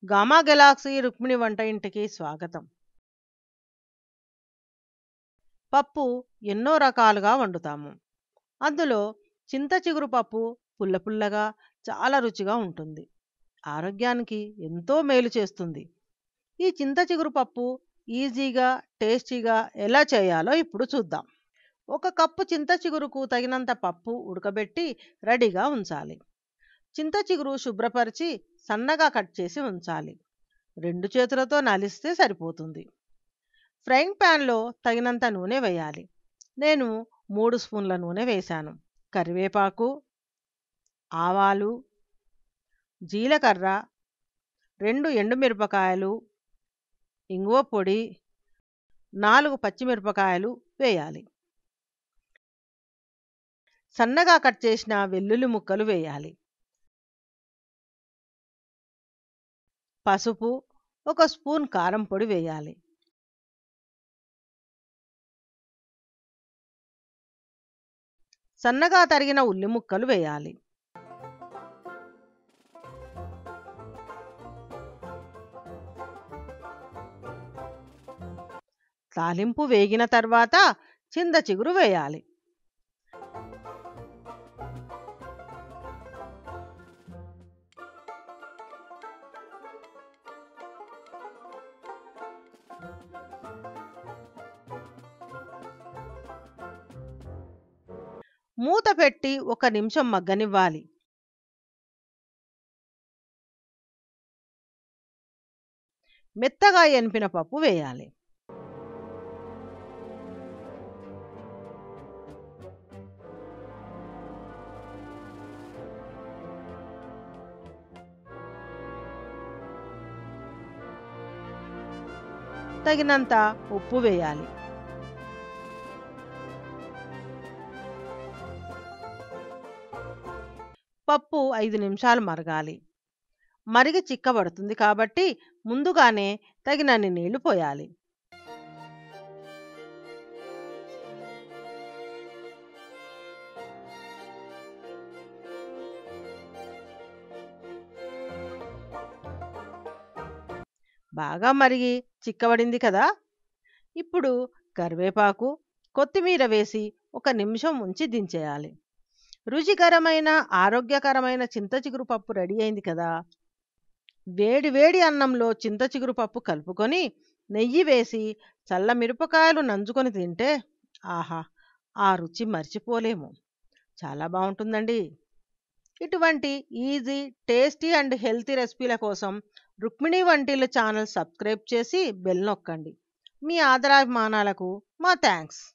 gamma Galaxy Rukmini వంట ఇంటికి స్వాగతం పప్పు ఎన్నో రకాలుగా వండుతాము అందులో చింత చిగురు పప్పు పుల్ల పుల్లగా చాలా రుచిగా ఉంటుంది ఆరోగ్యానికి ఎంతో మేలు చేస్తుంది ఈ చింత చిగురు పప్పు ఈజీగా టేస్టీగా ఎలా చేయాలో ఇప్పుడు చూద్దాం ఒక కప్పు చింత చిగురుకు తగినంత పప్పు ఉడకబెట్టి రెడీగా ఉంచాలి చింత చిగురు శుభ్రపరిచి సన్నగా కట్ చేసి ఉంచాలి రెండు చేతులతో నలిస్తే సరిపోతుంది ఫ్రైంగ్ ప్యాన్లో తగినంత నూనె వేయాలి నేను మూడు స్పూన్ల నూనె వేశాను కరివేపాకు ఆవాలు జీలకర్ర రెండు ఎండుమిరపకాయలు ఇంగువ పొడి నాలుగు పచ్చిమిరపకాయలు వేయాలి సన్నగా కట్ చేసిన వెల్లుల్లి ముక్కలు వేయాలి పసుపు ఒక స్పూన్ కారం పొడి వేయాలి సన్నగా తరిగిన ఉల్లి ముక్కలు వేయాలి తాలింపు వేగిన తర్వాత చింద చిగురు వేయాలి మూత పెట్టి ఒక నిమిషం మగ్గనివ్వాలి మెత్తగా ఎనిపిన పప్పు వేయాలి తగినంత ఉప్పు వేయాలి పప్పు ఐదు నిమిషాలు మరగాలి మరిగి చిక్కబడుతుంది కాబట్టి ముందుగానే తగినన్ని నీళ్లు పోయాలి బాగా మరిగి చిక్కబడింది కదా ఇప్పుడు కరివేపాకు కొత్తిమీర వేసి ఒక నిమిషం ఉంచి దించేయాలి రుచికరమైన ఆరోగ్యకరమైన చింత చిగురు పప్పు రెడీ అయింది కదా వేడి వేడి అన్నంలో చింత చిగురు పప్పు కలుపుకొని నెయ్యి వేసి చల్ల మిరపకాయలు నంజుకొని తింటే ఆహా ఆ రుచి మర్చిపోలేము చాలా బాగుంటుందండి ఇటువంటి ఈజీ టేస్టీ అండ్ హెల్తీ రెసిపీల కోసం రుక్మిణి వంటిల ఛానల్ సబ్స్క్రైబ్ చేసి బెల్ నొక్కండి మీ ఆదరాభిమానాలకు మా థ్యాంక్స్